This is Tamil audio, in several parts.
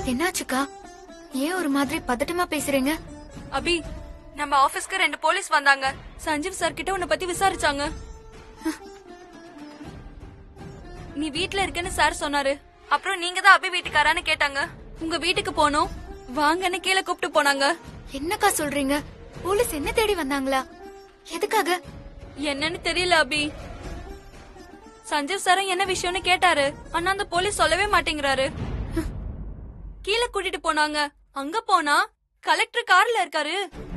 என்னாச்சுக்கா ஏன் ஒரு மாதிரி பதட்டமா பேசுறீங்க அபி நம்ம ஆபீஸ்க்கு ரெண்டு போலீஸ் வந்தாங்க சஞ்சீவ் சார் கிட்ட உன்னை பத்தி விசாரிச்சாங்க நீ வீட்ல இருக்கேன்னு சார் சொன்னாரு அப்புறம் நீங்க தான் அபி வீட்டுக்காரான்னு கேட்டாங்க உங்க வீட்டுக்கு போனோம் வாங்கன்னு கீழே கூப்பிட்டு போனாங்க என்னக்கா சொல்றீங்க போலீஸ் என்ன தேடி வந்தாங்களா எதுக்காக என்னன்னு தெரியல அபி சஞ்சீவ் சாரும் என்ன விஷயம்னு கேட்டாரு ஆனா அந்த போலீஸ் சொல்லவே மாட்டேங்கிறாரு கீழே கூட்டிட்டு போனாங்க அங்க போனா கலெக்டர் கார்ல இருக்காரு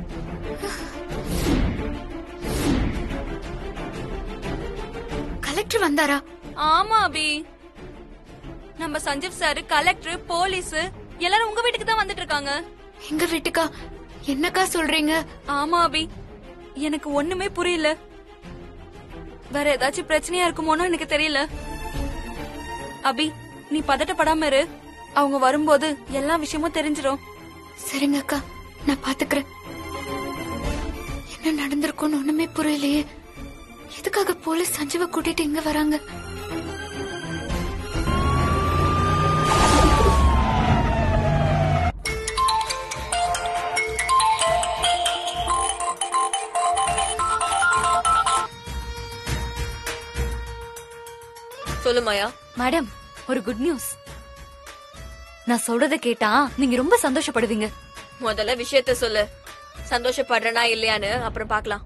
கலெக்டர் வந்தாரா ஆமா அபி நம்ம சஞ்சீவ் சார் கலெக்டர் போலீஸ் எல்லாரும் உங்க வீட்டுக்கு தான் வந்துட்டு இருக்காங்க எங்க வீட்டுக்கா என்னக்கா சொல்றீங்க ஆமா அபி எனக்கு ஒண்ணுமே புரியல வேற ஏதாச்சும் பிரச்சனையா இருக்குமோன்னு எனக்கு தெரியல அபி நீ பதட்டப்படாம இரு அவங்க வரும்போது எல்லா விஷயமும் தெரிஞ்சிரும் சரிங்க அக்கா நான் பாத்துக்கிறேன் என்ன நடந்திருக்கும்னு ஒண்ணுமே புரியலையே எதுக்காக போலீஸ் சஞ்சீவ கூட்டிட்டு இங்க வராங்க சொல்லு மாயா மேடம் ஒரு குட் நியூஸ் நான் சொல்றத கேட்டா நீங்க ரொம்ப சந்தோஷப்படுவீங்க முதல்ல விஷயத்த சொல்லு சந்தோஷப்படுறனா இல்லையான்னு அப்புறம் பார்க்கலாம்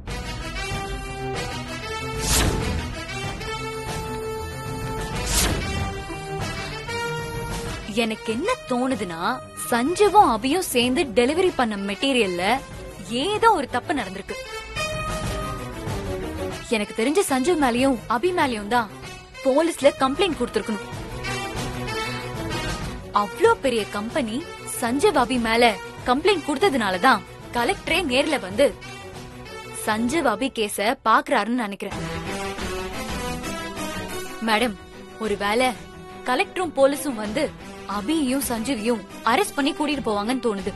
எனக்கு என்ன தோணுதுன்னா சஞ்சவும் அபியும் சேர்ந்து டெலிவரி பண்ண மெட்டீரியல்ல ஏதோ ஒரு தப்பு நடந்திருக்கு எனக்கு தெரிஞ்ச சஞ்சீவ் மேலயும் அபி மேலயும் தான் போலீஸ்ல கம்ப்ளைண்ட் கொடுத்திருக்கணும் அவ்ளோ பெரிய கம்பெனி சஞ்சீவ் அபி மேல கம்ப்ளைண்ட் கொடுத்ததுனால தான் கலெக்டரே நேர்ல வந்து சஞ்சீவ் அபி கேஸ பாக்குறாருன்னு நினைக்கிறேன் மேடம் ஒருவேளை கலெக்டரும் போலீஸும் வந்து அபியையும் சஞ்சீவையும் அரெஸ்ட் பண்ணி கூட்டிட்டு போவாங்கன்னு தோணுது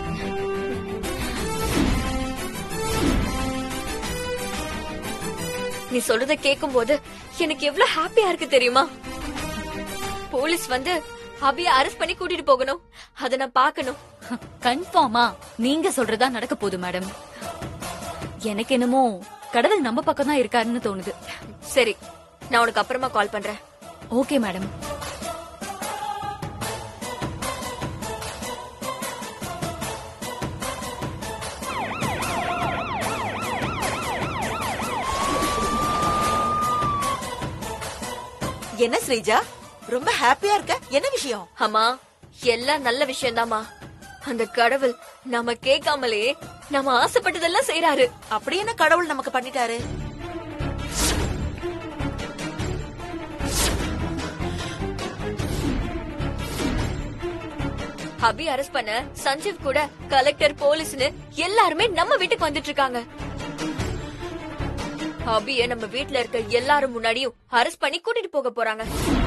நீ சொல்றத கேட்கும் போது எனக்கு எவ்வளவு ஹாப்பியா இருக்கு தெரியுமா போலீஸ் வந்து அபிய அரெஸ்ட் பண்ணி கூட்டிட்டு போகணும் அத நான் பார்க்கணும் கன்ஃபார்மா நீங்க சொல்றதா நடக்க போகுது மேடம் எனக்கு என்னமோ கடவுள் நம்ம பக்கம் தான் இருக்காருன்னு தோணுது சரி நான் உனக்கு அப்புறமா கால் பண்றேன் ஓகே மேடம் என்ன ஸ்ரீஜா ரொம்ப ஹாப்பியா இருக்க என்ன விஷயம் அம்மா எல்லாம் நல்ல விஷயம்தாம்மா அந்த கடவுள் நாம கேட்காமலே நாம ஆசைப்பட்டதெல்லாம் செய்யறாரு அப்படி என்ன கடவுள் நமக்கு பண்ணிட்டாரு அபி அரெஸ்ட் பண்ண சஞ்சீவ் கூட கலெக்டர் போலீஸ்னு எல்லாருமே நம்ம வீட்டுக்கு வந்துட்டு இருக்காங்க அபிய நம்ம வீட்ல இருக்க எல்லாரும் முன்னாடியும் அரெஸ்ட் பண்ணி கூட்டிட்டு போக போறாங்க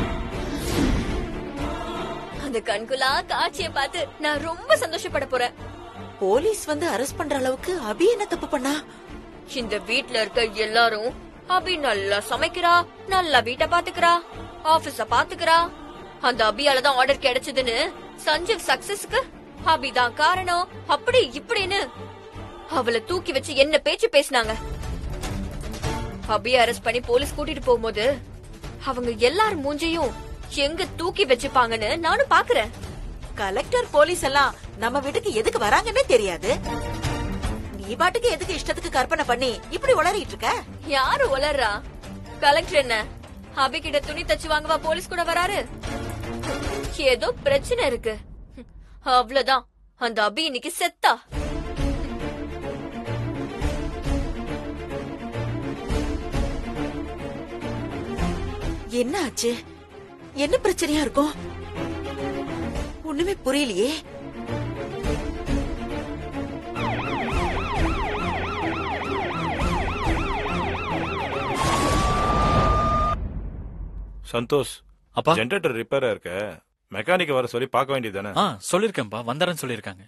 அந்த கண்குலா காட்சிய பார்த்து நான் ரொம்ப சந்தோஷப்பட போறேன் போலீஸ் வந்து அரெஸ்ட் பண்ற அளவுக்கு அபி என்ன தப்பு பண்ணா இந்த வீட்ல இருக்க எல்லாரும் அபி நல்லா சமைக்கிறா நல்லா வீட்டை பாத்துக்கிறா ஆபீஸ பாத்துக்கிறா அந்த அபியால தான் ஆர்டர் கிடைச்சதுன்னு சஞ்சீவ் சக்சஸ்க்கு அபி தான் காரணம் அப்படி இப்படின்னு அவளை தூக்கி வச்சு என்ன பேச்சு பேசினாங்க அபிய அரெஸ்ட் பண்ணி போலீஸ் கூட்டிட்டு போகும்போது அவங்க எல்லார் மூஞ்சையும் எங்க தூக்கி வச்சுப்பாங்கன்னு நானும் பாக்குறேன் கலெக்டர் போலீஸ் எல்லாம் நம்ம வீட்டுக்கு எதுக்கு வராங்கன்னே தெரியாது நீ பாட்டுக்கு எதுக்கு இஷ்டத்துக்கு கற்பனை பண்ணி இப்படி உளறிட்டு இருக்க யாரு உளறா கலெக்டர் என்ன அபி கிட்ட துணி தச்சு வாங்கவா போலீஸ் கூட வராரு ஏதோ பிரச்சனை இருக்கு அவ்வளவுதான் அந்த அபி இன்னைக்கு செத்தா என்ன ஆச்சு என்ன பிரச்சனையா இருக்கும் ஒண்ணுமே புரியலையே சந்தோஷ் அப்பா ஜென்ரேட்டர் ரிப்பேரா இருக்க மெக்கானிக்க வர சொல்லி பார்க்க வேண்டியது ஆ சொல்லிருக்கேன்ப்பா வந்தாரன்னு சொல்லிருக்காங்க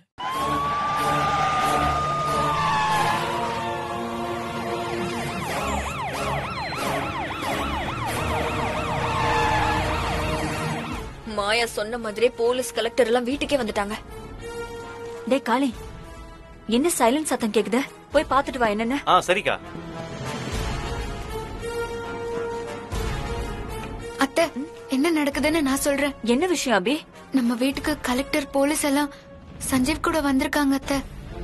மாயா சொன்ன மாதிரி போலீஸ் கலெக்டர் எல்லாம் வீட்டுக்கே வந்துட்டாங்க டேய் காளி என்ன சைலண்ட் சத்தம் கேக்குது போய் பாத்துட்டு வா என்னன்னு ஆ சரிக்கா அத்தை என்ன நடக்குதுன்னு நான் சொல்றேன் என்ன விஷயம் அபி நம்ம வீட்டுக்கு கலெக்டர் போலீஸ் எல்லாம் சஞ்சீவ் கூட வந்திருக்காங்க அத்தை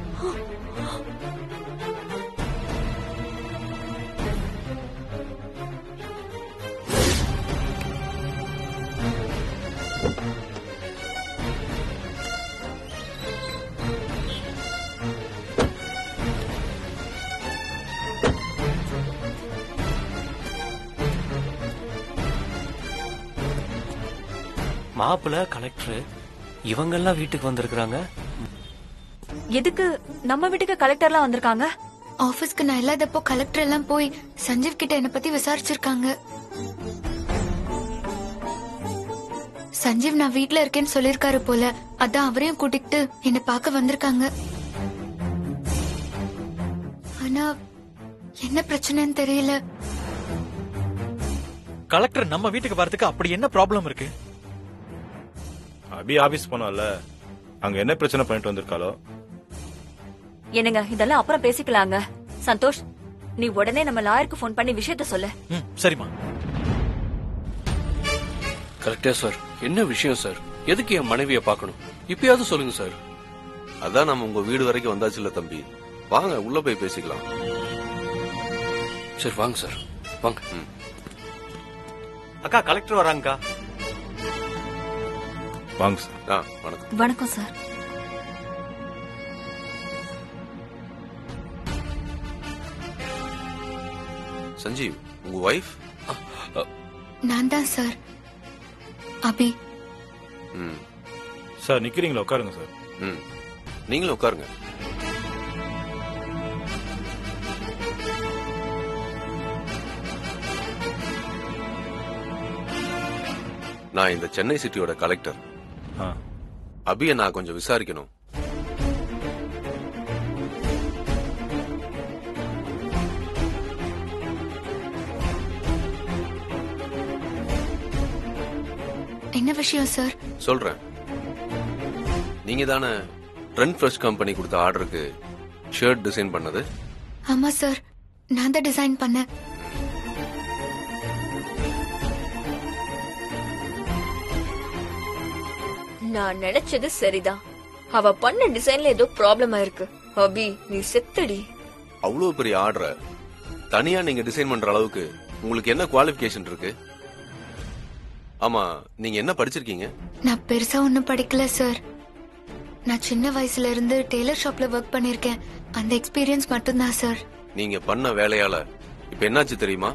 மாப்பிள்ள கலெக்டர் இவங்கெல்லாம் வீட்டுக்கு வந்திருக்கிறாங்க எதுக்கு நம்ம வீட்டுக்கு கலெக்டர்லாம் வந்திருக்காங்க ஆபீஸ்க்கு நான் இல்லாதப்போ கலெக்டர் எல்லாம் போய் சஞ்சீவ் கிட்ட என்ன பத்தி விசாரிச்சிருக்காங்க சஞ்சீவ் நான் வீட்ல இருக்கேன்னு சொல்லிருக்காரு போல அதான் அவரையும் கூட்டிக்கிட்டு என்ன பார்க்க வந்திருக்காங்க ஆனா என்ன பிரச்சனைன்னு தெரியல கலெக்டர் நம்ம வீட்டுக்கு வரதுக்கு அப்படி என்ன ப்ராப்ளம் இருக்கு அபி ஆபீஸ் போனால அங்க என்ன பிரச்சனை பண்ணிட்டு வந்திருக்காளோ என்னங்க இதெல்லாம் அப்புறம் பேசிக்கலாங்க சந்தோஷ் நீ உடனே நம்ம லாயருக்கு ஃபோன் பண்ணி விஷயத்த சொல்லு ம் சரிம்மா கரெக்டா சார் என்ன விஷயம் சார் எதுக்கு என் மனைவியை பார்க்கணும் இப்பயாவது சொல்லுங்க சார் அதான் நம்ம உங்க வீடு வரைக்கும் வந்தாச்சுல்ல தம்பி வாங்க உள்ள போய் பேசிக்கலாம் சரி வாங்க சார் வாங்க அக்கா கலெக்டர் வராங்கக்கா வாங்க சார் ஆ வணக்கம் வணக்கம் சார் சஞ்சீவ் உங்க ஒய்ஃப் நான் தான் சார் அபி ம் சார் நிக்கிறீங்களா உட்காருங்க சார் ம் நீங்களும் உட்காருங்க நான் இந்த சென்னை சிட்டியோட கலெக்டர் ஆ அபிய நான் கொஞ்சம் விசாரிக்கணும் என்ன விஷயம் சார் சொல்றேன் நீங்க தானே ட்ரெண்ட் ஃப்ரெஷ் கம்பெனி கொடுத்த ஆர்டருக்கு ஷர்ட் டிசைன் பண்ணது ஆமா சார் நான் தான் டிசைன் பண்ணேன் நான் நினைச்சது சரிதான் அவ பண்ண டிசைன்ல ஏதோ ப்ராப்ளம் ஆயிருக்கு அபி நீ செத்தடி அவ்வளவு பெரிய ஆர்டரை தனியா நீங்க டிசைன் பண்ற அளவுக்கு உங்களுக்கு என்ன குவாலிஃபிகேஷன் இருக்கு ஆமா நீங்க என்ன படிச்சிருக்கீங்க நான் பெருசா ஒன்னும் படிக்கல சார் நான் சின்ன வயசுல இருந்து டெய்லர் ஷாப்ல ஒர்க் பண்ணிருக்கேன் அந்த எக்ஸ்பீரியன்ஸ் மட்டும்தான் சார் நீங்க பண்ண வேலையால இப்ப என்னாச்சு தெரியுமா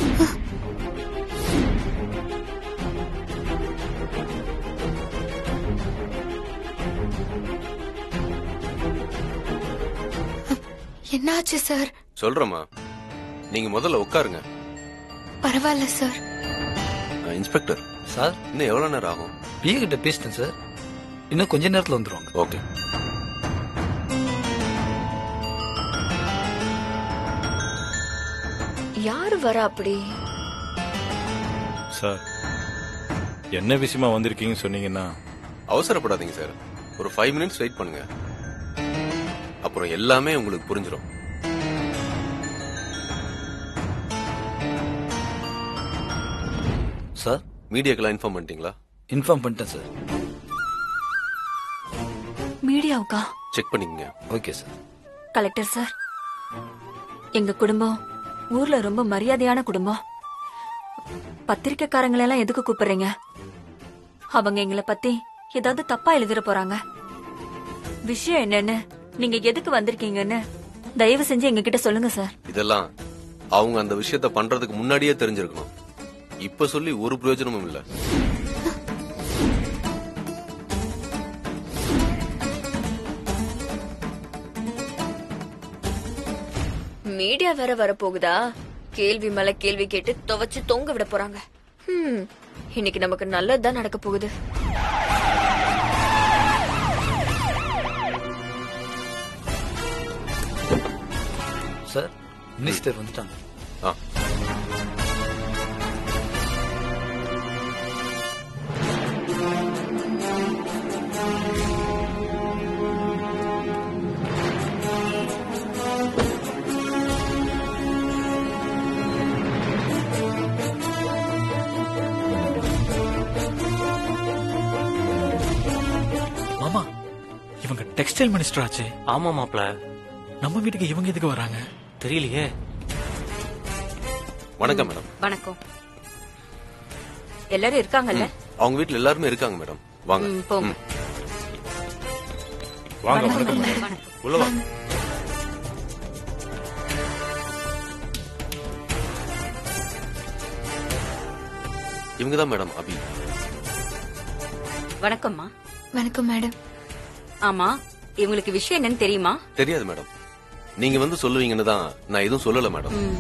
என்னாச்சு சார் சொல்றேம்மா நீங்க முதல்ல உட்காருங்க பரவாயில்ல சார் நான் இன்ஸ்பெக்டர் சார் இன்னும் எவ்வளவு நேரம் ஆகும் பிஏ கிட்ட பேசிட்டேன் சார் இன்னும் கொஞ்ச நேரத்துல வந்துருவாங்க ஓகே யாரு வர அப்படி சார் என்ன விஷயமா வந்திருக்கீங்கன்னு சொன்னீங்கன்னா அவசரப்படாதீங்க சார் ஒரு ஃபைவ் மினிட்ஸ் வெயிட் பண்ணுங்க அப்புறம் எல்லாமே உங்களுக்கு புரிஞ்சிடும் சார் மீடியாக்கெல்லாம் இன்ஃபார்ம் பண்ணிட்டீங்களா இன்ஃபார்ம் பண்ணிட்டேன் சார் மீடியாவுக்கா செக் பண்ணிக்கங்க ஓகே சார் கலெக்டர் சார் எங்க குடும்பம் ஊர்ல ரொம்ப மரியாதையான குடும்பம் பத்திரிக்கைக்காரங்களை எல்லாம் எதுக்கு கூப்பிடுறீங்க அவங்க எங்களை பத்தி ஏதாவது தப்பா எழுதிட போறாங்க விஷயம் என்னன்னு நீங்க எதுக்கு வந்திருக்கீங்கன்னு தயவு செஞ்சு எங்க கிட்ட சொல்லுங்க சார் இதெல்லாம் அவங்க அந்த விஷயத்த பண்றதுக்கு முன்னாடியே தெரிஞ்சிருக்கணும் இப்ப சொல்லி ஒரு பிரயோஜனமும் இல்ல மீடியா வேற வரப்போகுதா கேள்வி மேல கேள்வி கேட்டு துவைச்சு தொங்க விட போறாங்க ஹம், இன்னைக்கு நமக்கு நல்லதுதான் நடக்க போகுது சார் மினிஸ்டர் வந்துட்டாங்க ஆ இவங்க டெக்ஸ்டைல் மினிஸ்டர் ஆச்சே ஆமா மாப்ள நம்ம வீட்டுக்கு இவங்க எதுக்கு வராங்க தெரியலையே வணக்கம் மேடம் வணக்கம் எல்லாரும் இருக்காங்கல்ல அவங்க வீட்ல எல்லாருமே இருக்காங்க மேடம் வாங்க ம், போங்க. ம். வாங்க வணக்கம், வணக்கம் வணக்கம். உள்ள வாங்க இவங்க தான் மேடம் அபி வணக்கம்மா வணக்கம் மேடம் ஆமா இவங்களுக்கு விஷயம் என்னன்னு தெரியுமா தெரியாது மேடம் நீங்க வந்து சொல்லுவீங்கன்னு தான் நான் எதுவும் சொல்லல மேடம் ம்.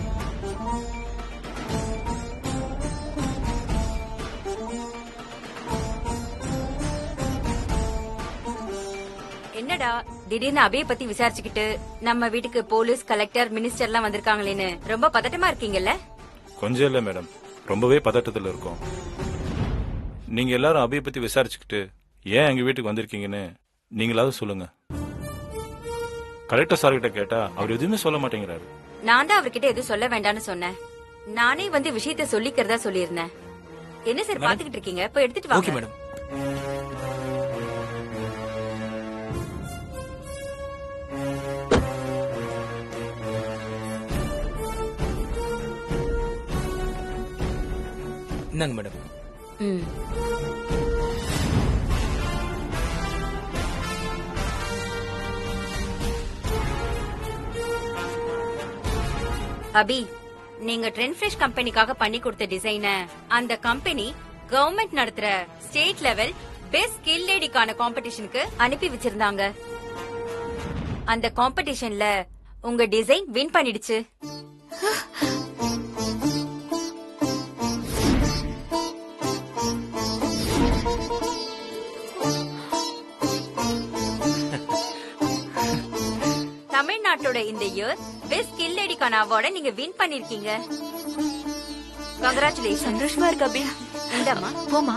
என்னடா திடீர்னு அபிய பத்தி விசாரிச்சுக்கிட்டு நம்ம வீட்டுக்கு போலீஸ் கலெக்டர் மினிஸ்டர் எல்லாம் வந்திருக்காங்களேன்னு ரொம்ப பதட்டமா இருக்கீங்கல்ல கொஞ்சம் இல்ல மேடம் ரொம்பவே பதட்டத்துல இருக்கோம் நீங்க எல்லாரும் அபியை பத்தி விசாரிச்சுக்கிட்டு ஏன் எங்க வீட்டுக்கு வந்திருக்கீங்கன்னு நீங்களாவது சொல்லுங்க கலெக்டர் சார் கிட்ட கேட்டா அவர் எதுவுமே சொல்ல மாட்டேங்கிறாரு நான் தான் அவர்கிட்ட எதுவும் சொல்ல வேண்டாம்னு சொன்னேன் நானே வந்து விஷயத்த சொல்லிக்கிறதா சொல்லியிருந்தேன் என்ன சார் பாத்துக்கிட்டு இருக்கீங்க போய் எடுத்துட்டு ஓகே வாங்க மேடம் இந்தாங்க மேடம் ம். அபி நீங்க ட்ரெண்ட் ஃப்ரெஷ் கம்பெனிக்காக பண்ணி கொடுத்த டிசைன அந்த கம்பெனி கவர்மெண்ட் நடத்துற ஸ்டேட் லெவல் பெஸ்ட் ஸ்கில் லேடிக்கான காம்படிஷனுக்கு அனுப்பி வச்சிருந்தாங்க அந்த காம்படிஷன்ல உங்க டிசைன் வின் பண்ணிடுச்சு தமிழ்நாட்டோட இந்த இயர் பெஸ்ட் ஸ்கில் லேடிக்கான அவார்டை நீங்க வின் பண்ணிருக்கீங்க கங்க்ராச்சுலேஷன் சந்தோஷமா இருக்கு அபி இந்தாம்மா போமா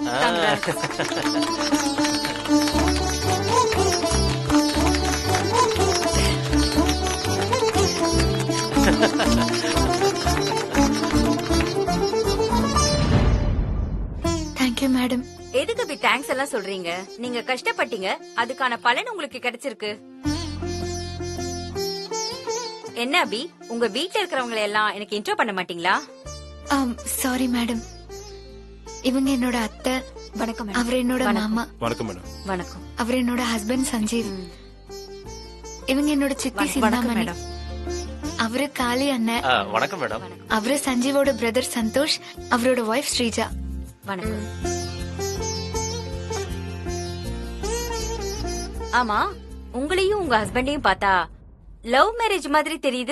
தேங்க்யூ மேடம் எதுக்கு இப்படி தேங்க்ஸ் எல்லாம் சொல்றீங்க நீங்க கஷ்டப்பட்டீங்க அதுக்கான பலன் உங்களுக்கு கிடைச்சிருக்கு என்ன அபி உங்க வீட்ல இருக்கிறவங்களை எல்லாம் எனக்கு இன்ட்ரோ பண்ண மாட்டீங்களா சாரி மேடம் இவங்க என்னோட அத்தை வணக்கம் அவர் என்னோட மாமா வணக்கம் மேடம் வணக்கம் அவர் என்னோட ஹஸ்பண்ட் சஞ்சீவ் இவங்க என்னோட சித்தி சிந்தாமணி அவரு காளி அண்ணன் ஆ, வணக்கம் மேடம் அவரு சஞ்சீவோட பிரதர் சந்தோஷ் அவரோட ஒய்ஃப் ஸ்ரீஜா வணக்கம் ஆமா உங்களையும் உங்க ஹஸ்பண்டையும் பார்த்தா லவ் மேரேஜ் மாதிரி தெரியுது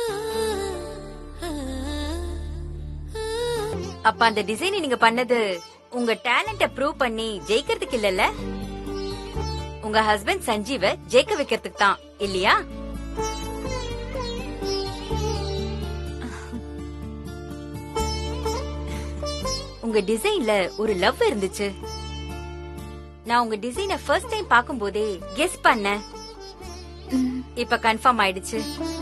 அப்ப அந்த டிசைன் நீங்க பண்ணது உங்க டேலண்ட ப்ரூவ் பண்ணி ஜெயிக்கிறதுக்கு இல்லல்ல உங்க ஹஸ்பண்ட் சஞ்சீவ ஜெயிக்க வைக்கிறதுக்கு தான் இல்லையா உங்க டிசைன்ல ஒரு லவ் இருந்துச்சு நான் உங்க டிசைனை ஃபர்ஸ்ட் டைம் பாக்கும்போதே கெஸ் பண்ணேன் இப்ப கன்ஃபார்ம் ஆயிடுச்சு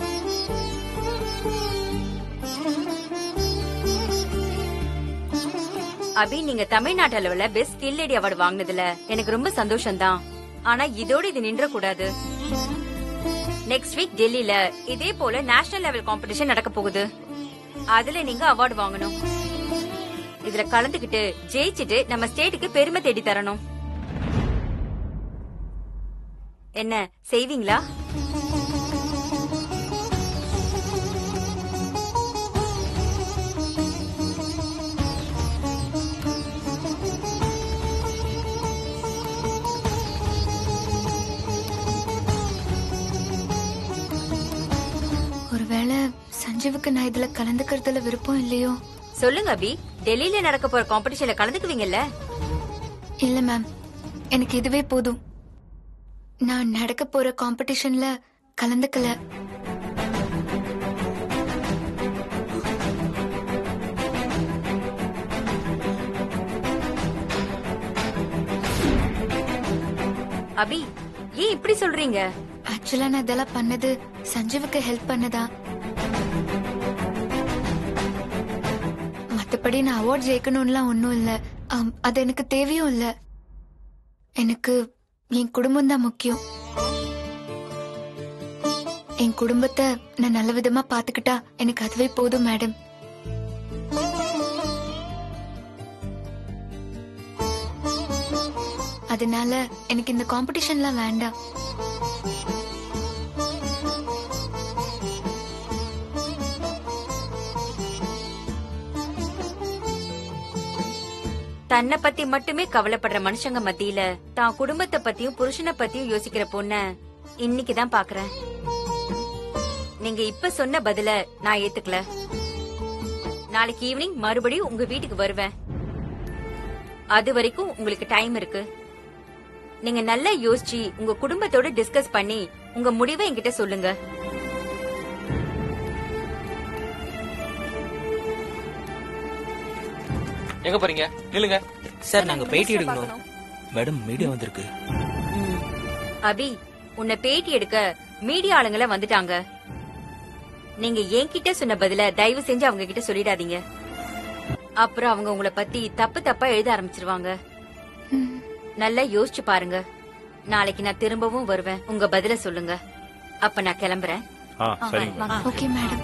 அபி நீங்க தமிழ்நாட்டு அளவுல பெஸ்ட் ஸ்கில் லேடி அவார்டு வாங்கினதுல எனக்கு ரொம்ப சந்தோஷம் தான் ஆனா இதோட இது நின்ற கூடாது நெக்ஸ்ட் வீக் டெல்லியில இதே போல நேஷனல் லெவல் காம்படிஷன் நடக்க போகுது அதுல நீங்க அவார்டு வாங்கணும் இதுல கலந்துகிட்டு ஜெயிச்சிட்டு நம்ம ஸ்டேட்டுக்கு பெருமை தேடி தரணும் என்ன செய்வீங்களா ஒருவேளை சஞ்சீவுக்கு நான் இதுல கலந்துக்கிறதுல விருப்பம் இல்லையோ சொல்லுங்க அபி டெல்லியில நடக்க போற காம்படிஷன்ல கலந்துக்குவீங்கல்ல இல்ல மேம் எனக்கு இதுவே போதும் நான் நடக்க போற காம்படிஷன்ல கலந்துக்கல அபி ஏன் இப்படி சொல்றீங்க ஆக்சுவலா நான் இதெல்லாம் பண்ணது சஞ்சீவுக்கு ஹெல்ப் பண்ணதா மத்தபடி நான் அவார்ட் ஜெயிக்கணும்லாம் ஒண்ணும் இல்ல ஆம், அது எனக்கு தேவையும் இல்ல எனக்கு என் குடும்பம் தான் முக்கியம் என் குடும்பத்தை நான் நல்ல விதமா பாத்துக்கிட்டா எனக்கு அதுவே போதும் மேடம் அதனால எனக்கு இந்த காம்படிஷன்லாம் வேண்டாம் தன்னை பத்தி மட்டுமே கவலைப்படுற மனுஷங்க மத்தியில தான் குடும்பத்தை பத்தியும் புருஷனை பத்தியும் யோசிக்கிற பொண்ண இன்னைக்குதான் பாக்குறேன் நீங்க இப்ப சொன்ன பதில நான் ஏத்துக்கல நாளைக்கு ஈவினிங் மறுபடியும் உங்க வீட்டுக்கு வருவேன் அது வரைக்கும் உங்களுக்கு டைம் இருக்கு நீங்க நல்லா யோசிச்சு உங்க குடும்பத்தோட டிஸ்கஸ் பண்ணி உங்க முடிவை என்கிட்ட சொல்லுங்க எங்க போறீங்க நில்லுங்க சார் நாங்க பேட்டி எடுக்கணும் மேடம் மீடியா வந்திருக்கு ம். அபி உன்னை பேட்டி எடுக்க மீடியா ஆளுங்கள வந்துட்டாங்க நீங்க என்கிட்ட சொன்ன பதில தயவு செஞ்சு அவங்க கிட்ட சொல்லிடாதீங்க அப்புறம் அவங்க உங்களை பத்தி தப்பு தப்பா எழுத ஆரம்பிச்சிருவாங்க நல்லா யோசிச்சு பாருங்க நாளைக்கு நான் திரும்பவும் வருவேன் உங்க பதில சொல்லுங்க அப்ப நான் கிளம்புறேன் ஆ சரிங்க மேடம். ஓகே மேடம்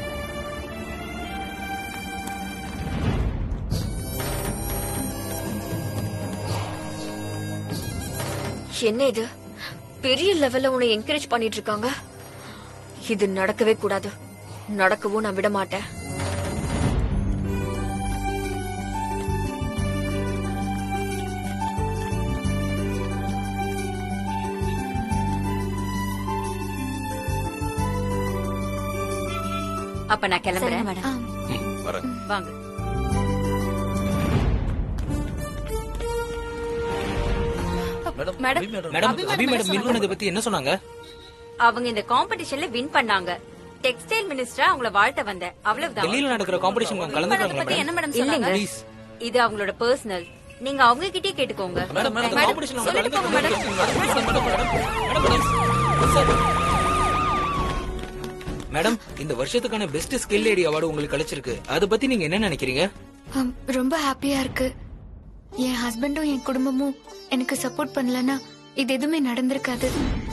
என்ன இது பெரிய லெவல்ல உன்னை என்கரேஜ் பண்ணிட்டு இருக்காங்க இது நடக்கவே கூடாது நடக்கவும் நான் விட மாட்டேன் அப்ப நான் கிளம்புறேன் வரேன் வாங்க madam madam, madam Abhi Abhi madam madam win பண்ணதை பத்தி என்ன சொன்னாங்க அவங்க இந்த காம்படிஷன்ல வின் பண்ணாங்க டெக்ஸ்டைல் மினிஸ்டரா அவங்கள வாழ்த்த வந்தேன் அவ்வளவுதான் டெல்லியில நடக்கிற காம்படிஷன் கலந்துக்கிறாங்களா பத்தி என்ன மேடம் மேடம் சொன்னாங்க இல்லைங்க ப்ளீஸ் இது அவங்களோட பர்சனல் நீங்க அவங்க கிட்டே கேட்டுக்கோங்க மேடம் மேடம் மேடம், காம்படிஷன் சொல்லிட்டு போங்க, மேடம் இந்த வருஷத்துக்கான பெஸ்ட் ஸ்கில் லேடி அவார்டு உங்களுக்கு கிடைச்சிருக்கு அத பத்தி நீங்க என்ன நினைக்கிறீங்க ஆம், ரொம்ப ஹாப்பியா இருக்கு என் ஹஸ்பண்டும் என் குடும்பமும் எனக்கு சப்போர்ட் பண்ணலன்னா இது எதுவுமே நடந்திருக்காது